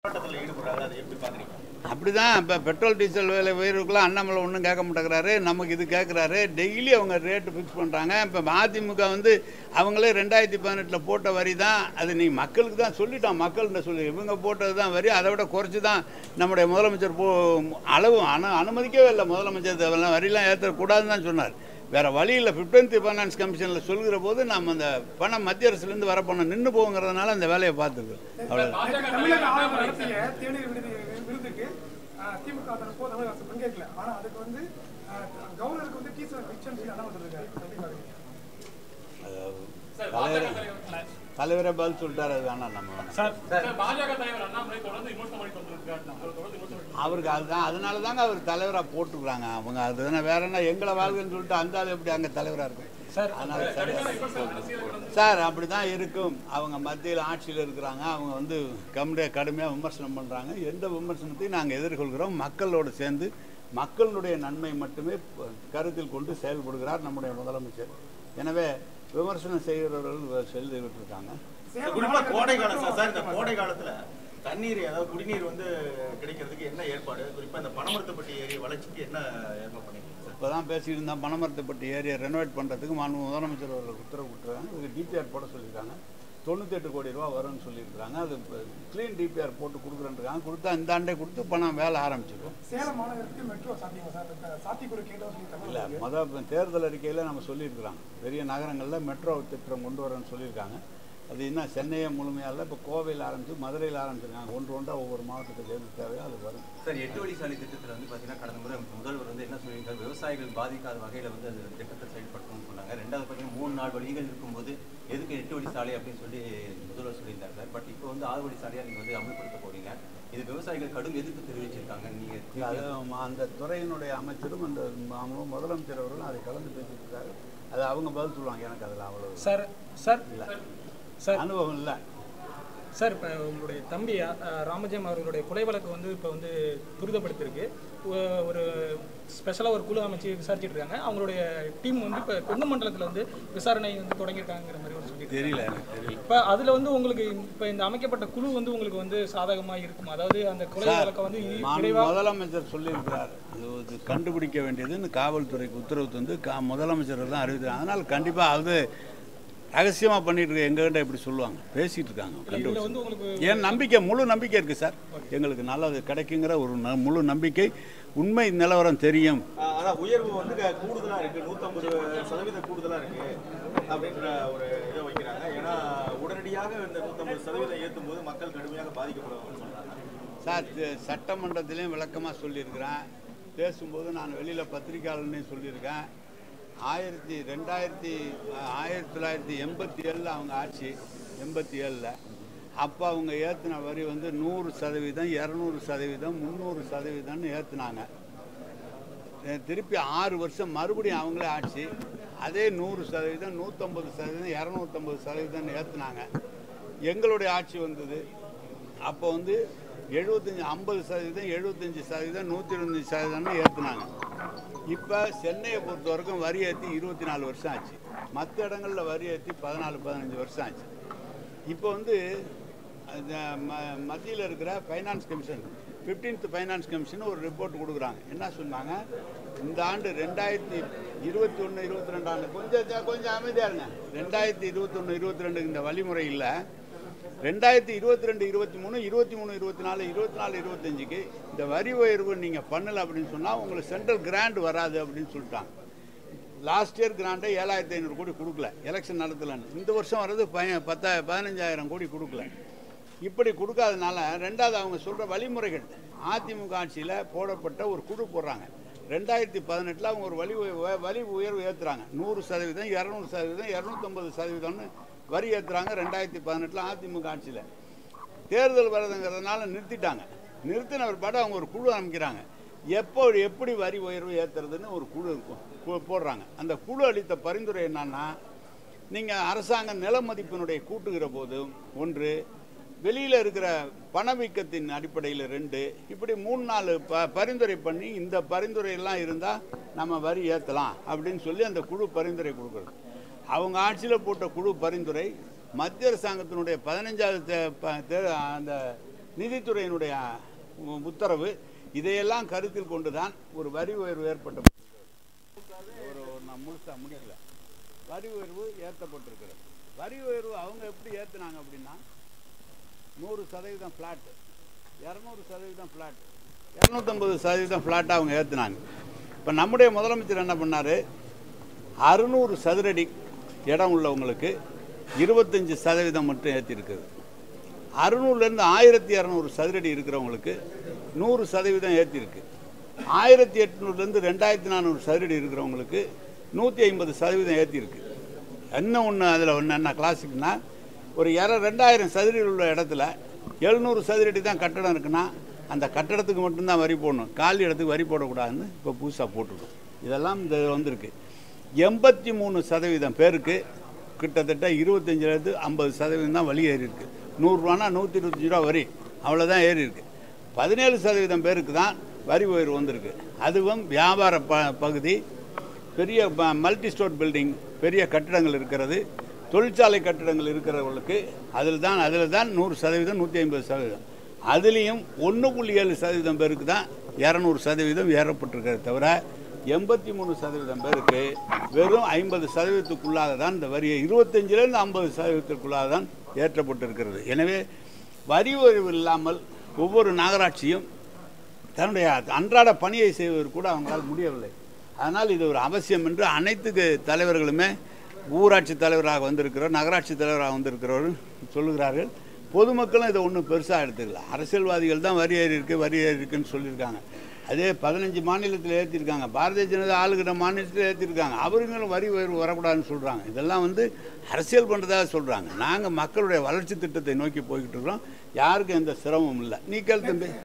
போராட்டத்தில் ஈடுபடுறாங்க அதை எப்படி பார்க்குறீங்க அப்படி தான் இப்போ பெட்ரோல் டீசல் விலை உயர்வுக்கெல்லாம் அண்ணாமலை ஒன்றும் கேட்க மாட்டேங்கிறாரு நமக்கு இது கேட்குறாரு டெய்லி அவங்க ரேட்டு ஃபிக்ஸ் பண்ணுறாங்க இப்போ அதிமுக வந்து அவங்களே ரெண்டாயிரத்தி பதினெட்டில் போட்ட வரி தான் அது நீ மக்களுக்கு தான் சொல்லிட்டோம் மக்கள்கிட்ட சொல்லி இவங்க போட்டது தான் வரி அதை விட குறைச்சி தான் நம்முடைய முதலமைச்சர் போ அளவு அனு அனுமதிக்கவே இல்லை முதலமைச்சர் இதெல்லாம் வரிலாம் ஏற்றக்கூடாதுன்னு தான் சொன்னார் வேறு வழி இல்லை ஃபிஃப்டீன்த் ஃபைனான்ஸ் கமிஷனில் சொல்கிற போது நம்ம அந்த பணம் மத்திய அரசுலேருந்து வர பணம் நின்று போங்கிறதுனால அந்த வேலையை பார்த்துருக்கோம் அவ்வளோ தமிழக ஆளுநர் நடத்திய தேநீர் விருது விருதுக்கு அஹ், திமுக தரப்போ தமிழக அரசு பங்கேற்கல ஆனா அதுக்கு வந்து அஹ், கவர்னருக்கு வந்து டீச்சர் பிக்சர் சொல்லி அண்ணாமலை சொல்லிருக்காரு எப்படி பாக்குறீங்க தலைவர் தலைவரே பதில் சொல்லிட்டாரு அது வேணாம் நம்ம வேணாம். சார் பாஜக தலைவர் அண்ணாமலை தொடர்ந்து விமர்சனம் பண்ணிட்டு வந்திருக்காரு அவர் தொடர்ந்து விமர்சனம் பண்ணிட்டு அவருக்கு அதுதான் அதனால தாங்க அவர் தலைவராக போட்டுக்கிறாங்க அவங்க அதுதானே வேற என்ன எங்களை வாழ்கன்னு சொல்லிட்டு அந்த ஆள் எப்படி அங்கே தலைவராக இருக்கும் சார் அதனால சரி சார் அப்படி தான் இருக்கும் அவங்க மத்தியில் ஆட்சியில் இருக்கிறாங்க அவங்க வந்து கம்மியாக கடுமையாக விமர்சனம் பண்ணுறாங்க எந்த விமர்சனத்தையும் நாங்கள் எதிர்கொள்கிறோம் மக்களோடு சேர்ந்து மக்களுடைய நன்மை மட்டுமே ப- கருத்தில் கொண்டு செயல்படுகிறார் நம்முடைய முதலமைச்சர் எனவே விமர்சனம் செய்கிறவர்கள் செய்துகிட்டு இருக்காங்க குறிப்பா கோடை காலம் சார் சார் இந்த கோடை காலத்துல தண்ணீர் அதாவது குடிநீர் வந்து கிடைக்கிறதுக்கு என்ன ஏற்பாடு குறிப்பா இந்த பனமரத்துப்பட்டி ஏரி வளர்ச்சிக்கு என்ன ஏற்பாடு பண்ணிருக்கீங்க சார் இப்போ தான் பேசிட்டு இருந்தால் பனமரத்தைப்பட்டி ஏரியை ரெனோவேட் பண்ணுறதுக்கு மாண்பு முதலமைச்சர் அவர்கள் உத்தரவு விட்டுருக்காங்க இதுக்கு டிபிஆர் போட சொல்லியிருக்காங்க தொண்ணூத்தெட்டு கோடி ரூபா வரும்னு சொல்லியிருக்காங்க அது க்ளீன் டிபிஆர் போட்டு கொடுக்குறேன்றாங்க கொடுத்தா இந்த ஆண்டே கொடுத்து பணம் வேலை ஆரம்பிச்சிடும் சேலம் மாநகரத்துக்கு மெட்ரோ சாத்தியமா சார் இந்த சாத்தியக்குறை கேட்டோம் சொல்லி இல்லை தமிழக மொதல் தேர்தல் அறிக்கையில் நம்ம சொல்லியிருக்கிறோம் பெரிய நகரங்களில் மெட்ரோ திட்டம் கொண்டு வரேன்னு சொல்லியிருக்காங்க அது இன்னும் சென்னையே முழுமையாக இல்லை இப்போ கோவையில் ஆரம்பித்து மதுரையில் ஆரம்பிச்சிருக்காங்க ஒன்று ஒன்றா ஒவ்வொரு மாவட்டத்துக்கு எது தேவையோ அது வரும் சார் எட்டு வழி சாலை திட்டத்தில் வந்து பார்த்தீங்கன்னா கடந்த முறை முதல்வர் வந்து என்ன சொல்லியிருக்காரு விவசாயிகள் பாதிக்காத வகையில் வந்து அந்த திட்டத்தை செயல்படுத்தணும்னு சொன்னாங்க ரெண்டாவது பார்த்தீங்கன்னா மூணு நாலு வழிகள் இருக்கும்போது எதுக்கு எட்டு வழி சாலை அப்படின்னு சொல்லி முதல்வர் சொல்லியிருந்தாங்க சார் பட் இப்போ வந்து ஆறு வழி சாலையாக நீங்கள் வந்து அமல்படுத்த போறீங்க இது விவசாயிகள் கடும் எதிர்ப்பு தெரிவிச்சிருக்காங்க இல்ல, அது நீங்கள் அந்த துறையினுடைய அமைச்சரும் அந்த ம- முதலமைச்சர் அவர்களும் அதை கலந்து பேசிட்டு இருக்காரு அது அவங்க பதில் சொல்லுவாங்க எனக்கு அதில் அவ்வளோ சார் சார் இல்லை சார் அனுபவம் இல்லை சார் இப்போ உங்களுடைய தம்பி அஹ், ராமஜெயம் அவர்களுடைய கொலை வழக்கு வந்து இப்போ வந்து துரிதப்படுத்திருக்கு ஒ- ஒரு ஸ்பெஷலாக ஒரு குழு அமைச்சு விசாரிச்சுட்டு இருக்காங்க அவங்களுடைய டீம் வந்து இப்போ கொங்கு மண்டலத்தில் வந்து விசாரணை வந்து தொடங்கியிருக்காங்கிற மாதிரி ஒரு சொல்லி தெரியல எனக்கு தெரியல இப்போ அதில் வந்து உங்களுக்கு இப்போ இந்த அமைக்கப்பட்ட குழு வந்து உங்களுக்கு வந்து சாதகமாக இருக்குமா அதாவது அந்த கொலை வழக்கை வந்து இ- மாண்பு விரைவாக முதலமைச்சர் சொல்லியிருக்கிறார் அது இது கண்டுபிடிக்க வேண்டியது இந்த காவல்துறைக்கு உத்தரவு தந்து கா முதலமைச்சர் தான் அறிவித்தார் அதனால் கண்டிப்பாக அது ரகசியமாக பண்ணிட்டு இருக்க எங்ககிட்ட இப்படி சொல்லுவாங்க பேசிட்டு இருக்காங்க இதில் கண்டுபிடிச்சு வந்து உங்களுக்கு என் நம்பிக்கை முழு நம்பிக்கை இருக்குது சார் எங்களுக்கு நல்லது கிடைக்குங்கிற ஒரு ந- முழு நம்பிக்கை உண்மை நிலவரம் தெரியும் ஆஹ் அதான் உயர்வு வந்து க- கூடுதலா இருக்கு நூத்தம்பது சதவீத கூடுதலா இருக்கு அப்படின்ற ஒரு இதை வைக்கிறாங்க ஏன்னா உடனடியாக இந்த நூத்தம்பது சதவீதம் ஏற்றும் போது மக்கள் கடுமையாக பாதிக்கப்படுவாங்கன்னு சொல்றாங்க சார் தி- சட்டமன்றத்திலையும் விளக்கமாக சொல்லியிருக்கிறேன் பேசும்போது நான் வெளியில் பத்திரிக்கையாளர்னையும் சொல்லியிருக்கேன் ஆயிரத்தி ரெண்டாயிரத்தி அஹ், ஆயிரத்தி தொள்ளாயிரத்தி எண்பத்தி ஏழில் அவங்க ஆட்சி எண்பத்தி ஏழில் அப்போ அவங்க ஏற்றின வரி வந்து நூறு சதவீதம் இரநூறு சதவீதம் முந்நூறு சதவீதம்னு ஏற்றுனாங்க திருப்பி ஆறு வருஷம் மறுபடியும் அவங்களே ஆட்சி அதே நூறு சதவீதம் நூற்றம்பது சதவீதம் இரநூத்தம்பது சதவீதம் ஏற்றுனாங்க எங்களுடைய ஆட்சி வந்தது அப்போ வந்து எழுபத்தஞ்சி ஐம்பது சதவீதம் எழுபத்தஞ்சி சதவீதம் நூற்றி இருபத்தஞ்சி சதவீதம்னு ஏற்றுனாங்க இப்போ சென்னையை பொறுத்த வரைக்கும் வரி ஏற்றி இருபத்தி நாலு வருஷம் ஆச்சு மற்ற இடங்களில் வரி ஏற்றி பதினாலு பதினஞ்சு வருஷம் ஆச்சு இப்போ வந்து மத்தியில் இருக்கிற finance commission 15th finance commission ஒரு ரிப்போர்ட் கொடுக்குறாங்க என்ன சொன்னாங்க இந்த ஆண்டு ரெண்டாயிரத்தி இருபத்தி ஒன்று இருபத்தி ரெண்டாண்டு கொஞ்சம் ஜா- கொஞ்சம் அமைதியாக இருங்க ரெண்டாயிரத்தி இருபத்தொன்று இருபத்தி ரெண்டுக்கு இந்த வழிமுறை இல்லை ரெண்டாயிரத்தி இருபத்தி ரெண்டு இருபத்தி மூணு இருபத்தி மூணு இருபத்தி நாலு இருபத்தி நாலு இருபத்தஞ்சுக்கு இந்த வரி உயர்வு நீங்கள் பண்ணலை அப்படின்னு சொன்னால் உங்களுக்கு சென்ட்ரல் கிராண்ட் வராது அப்படின்னு சொல்லிட்டாங்க லாஸ்ட் இயர் கிராண்டை ஏழாயிரத்தி ஐநூறு கோடி கொடுக்கல எலெக்ஷன் நடத்தலன்னு இந்த வருஷம் வர்றது பய பத்தா பதினஞ்சாயிரம் கோடி கொடுக்கல இப்படி கொடுக்காதனால ரெண்டாவது அவங்க சொல்கிற வழிமுறைகள் அதிமுக ஆட்சியில் போடப்பட்ட ஒரு குழு போடுறாங்க ரெண்டாயிரத்தி பதினெட்டில் அவங்க ஒரு வழி உய- வ- வரி உயர்வு ஏற்றுறாங்க நூறு சதவீதம் இரநூறு சதவீதம் இரநூத்தம்பது சதவீதம்னு வரி ஏற்றுறாங்க ரெண்டாயிரத்தி பதினெட்டில் அதிமுக ஆட்சியில் தேர்தல் வருதுங்கிறதுனால நிறுத்திட்டாங்க நிறுத்தின பிற்பாடு அவங்க ஒரு குழு அமைக்கிறாங்க எப்போ எப்படி வரி உயர்வு ஏற்றுறதுன்னு ஒரு குழு கு- போடுறாங்க அந்த குழு அளித்த பரிந்துரை என்னன்னா நீங்கள் அரசாங்க நில மதிப்பினுடைய கூட்டுகிற போது ஒன்று வெளியில் இருக்கிற பணவீக்கத்தின் அடிப்படையில் ரெண்டு இப்படி மூணு நாலு ப பரிந்துரை பண்ணி இந்த பரிந்துரையெல்லாம் இருந்தால் நம்ம வரி ஏற்றலாம் அப்படின்னு சொல்லி அந்த குழு பரிந்துரை கொடுக்குறது அவங்க ஆட்சியில் போட்ட குழு பரிந்துரை மத்திய அரசாங்கத்தினுடைய பதினஞ்சாவது தே- ப- தே- அந்த நிதித்துறையினுடைய உ- உத்தரவு இதையெல்லாம் கருத்தில் கொண்டு தான் ஒரு வரி உயர்வு ஏற்பட்ட ஒரு ஒரு நான் முழுசா முடியல வரி உயர்வு ஏற்றப்பட்டிருக்கிறது வரி உயர்வு அவங்க எப்படி ஏற்றுனாங்க அப்படின்னா நூறு சதவீதம் ஃப்ளாட்டு இரநூறு சதவீதம் ஃப்ளாட் இரநூத்தம்பது சதவீதம் ஃப்ளாட்டாக அவங்க ஏற்றுனாங்க இப்போ நம்முடைய முதலமைச்சர் என்ன பண்ணார் அறுநூறு சதுரடி இடம் உள்ளவங்களுக்கு இருபத்தஞ்சி சதவீதம் மட்டும் ஏற்றிருக்குது அறுநூறுலேருந்து ஆயிரத்தி இரநூறு சதுரடி இருக்கிறவங்களுக்கு நூறு சதவீதம் ஏற்றிருக்கு ஆயிரத்தி எட்நூறுலேருந்து ரெண்டாயிரத்தி நானூறு சதுரடி இருக்கிறவங்களுக்கு நூற்றி ஐம்பது சதவீதம் ஏற்றிருக்கு என்ன ஒன்று அதில் ஒன்று என்ன கிளாஸுக்குன்னா ஒரு இர ரெண்டாயிரம் சதுரடி உள்ள இடத்துல எழுநூறு சதுரடி தான் கட்டடம் இருக்குன்னா அந்த கட்டடத்துக்கு மட்டும்தான் வரி போடணும் காலி இடத்துக்கு வரி போடக்கூடாதுன்னு இப்போ புதுசாக போட்டுருக்கோம் இதெல்லாம் இந்த வந்திருக்கு எண்பத்தி மூணு சதவீதம் பேருக்கு கிட்டத்தட்ட இருபத்தஞ்சிலேருந்து ஐம்பது சதவீதம் தான் வழி ஏறி இருக்கு நூறுரூவானா நூற்றி இருபத்தஞ்சி ரூபா வரி அவ்வளோதான் ஏறி இருக்கு பதினேழு சதவீதம் பேருக்கு தான் வரி உயர்வு வந்திருக்கு அதுவும் வியாபார ப பகுதி பெரிய மல்டி ஸ்டோர் பில்டிங் பெரிய கட்டிடங்கள் இருக்கிறது தொழிற்சாலை கட்டிடங்கள் இருக்கிறவங்களுக்கு அதில் தான் அதில் தான் நூறு சதவீதம் நூற்றி ஐம்பது சதவீதம் அதுலேயும் ஒன்று புள்ளி ஏழு சதவீதம் பேருக்கு தான் இரநூறு சதவீதம் ஏறப்பட்டிருக்கிறத தவிர எண்பத்தி மூணு சதவீதம் பேருக்கு வெறும் ஐம்பது சதவீதத்துக்குள்ளாக தான் இந்த வரியை இருபத்தஞ்சிலேருந்து ஐம்பது சதவீதத்திற்குள்ளாக தான் ஏற்றப்பட்டிருக்கிறது எனவே வரி உயர்வு இல்லாமல் ஒவ்வொரு நகராட்சியும் தன்னுடைய அன்றாட பணியை செய்வதற்கு கூட அவங்களால் முடியவில்லை அதனால் இது ஒரு அவசியம் என்று அனைத்து க- தலைவர்களுமே ஊராட்சி தலைவராக வந்திருக்கிறோர் நகராட்சி தலைவராக வந்திருக்கிறவர் சொல்லுகிறார்கள் பொதுமக்களும் இதை ஒன்றும் பெருசாக எடுத்துக்கல அரசியல்வாதிகள் தான் வரி ஏறி இருக்கு வரி ஏறி இருக்குன்னு சொல்லியிருக்காங்க அதே பதினஞ்சு மாநிலத்தில் ஏற்றிருக்காங்க பாரதிய ஜனதா ஆளுகிற மாநிலத்தில் ஏற்றிருக்காங்க அவர்களும் வரி உயர்வு வரக்கூடாதுன்னு சொல்கிறாங்க இதெல்லாம் வந்து அரசியல் பண்ணுறதாக சொல்கிறாங்க நாங்கள் மக்களுடைய வளர்ச்சி திட்டத்தை நோக்கி போய்கிட்டு இருக்கிறோம் யாருக்கும் எந்த சிரமமும் இல்லை நீ கேள் தம்பி